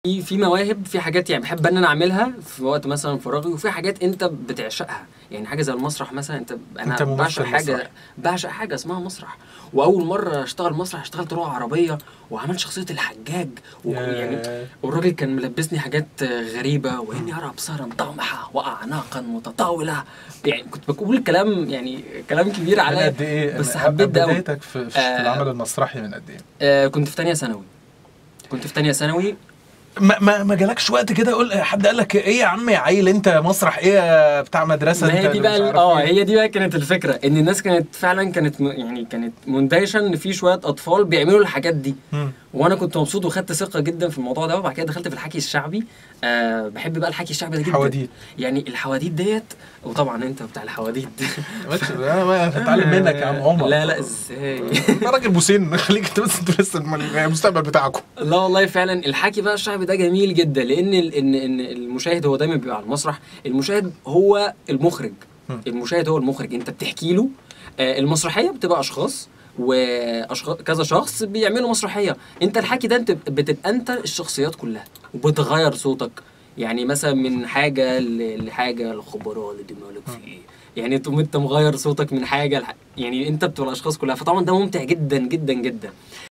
في في مواهب في حاجات يعني بحب ان انا اعملها في وقت مثلا فراغي وفي حاجات انت بتعشقها يعني حاجه زي المسرح مثلا انت انا أنت ممثل بعشق حاجه مسرحي. بعشق حاجه اسمها مسرح واول مره اشتغل مسرح اشتغلت روح عربيه وعملت شخصيه الحجاج ويعني ياه. والراجل كان ملبسني حاجات غريبه واني ارى ابصارا طامحه واعناقا متطاوله يعني كنت بقول كلام يعني كلام كبير من عليا قد ايه بس إن- حبيت ده قوي بدايتك في, في آه. العمل المسرحي من قد ايه آه كنت في تانية ثانوي كنت في تانية ثانوي ما ما ما جالكش وقت كده اقول حد قال لك ايه يا عم يا عيل انت مسرح ايه يا بتاع مدرسه ما انت هي دي اللي بقى مش ال- عارف اه إيه؟ هي دي بقى كانت الفكره ان الناس كانت فعلا كانت م- يعني كانت مندهشه ان في شويه اطفال بيعملوا الحاجات دي مم. وانا كنت مبسوط وخدت ثقه جدا في الموضوع ده وبعد كده دخلت في الحكي الشعبي أه بحب بقى الحكي الشعبي ده جدا حواديت يعني الحواديت ديت وطبعا انت بتاع الحواديت ماشي انا ما هتعلم منك يا عم عمر لا لا ازاي ده راجل بوسين خليك انت بس انتوا لسه الم- المستقبل بتاعكم لا والله فعلا الحكي بقى الشعبي ده جميل جدا لان ال- ان ان المشاهد هو دايما بيبقى على المسرح المشاهد هو المخرج مم. المشاهد هو المخرج انت بتحكي له آه، المسرحيه بتبقى اشخاص واشخاص كذا شخص بيعملوا مسرحيه انت الحكي ده انت بتبقى انت الشخصيات كلها وبتغير صوتك يعني مثلا من حاجه ل- لحاجه الخبراء اللي دماغك في ايه يعني تقوم انت مغير صوتك من حاجه لح... يعني انت بتبقى الاشخاص كلها فطبعا ده ممتع جدا جدا جدا